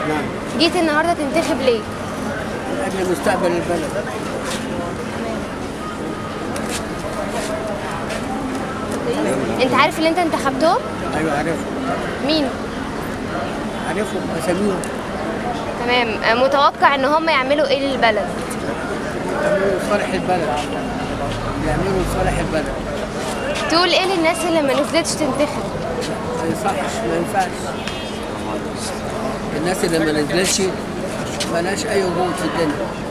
نعم جيت النهارده تنتخب ليه من اجل مستقبل البلد انت عارف اللي انت انتخبتهم ايوه عارفهم مين عارفهم اساميهم تمام آه، متوقع ان هم يعملوا ايه للبلد يعملوا صالح البلد يعملوا صالح البلد تقول ايه للناس اللي ما نزلتش تنتخب ما يصحش ما ينفعش الناس اللي ما نزلتش ملهاش اي وجود في الدنيا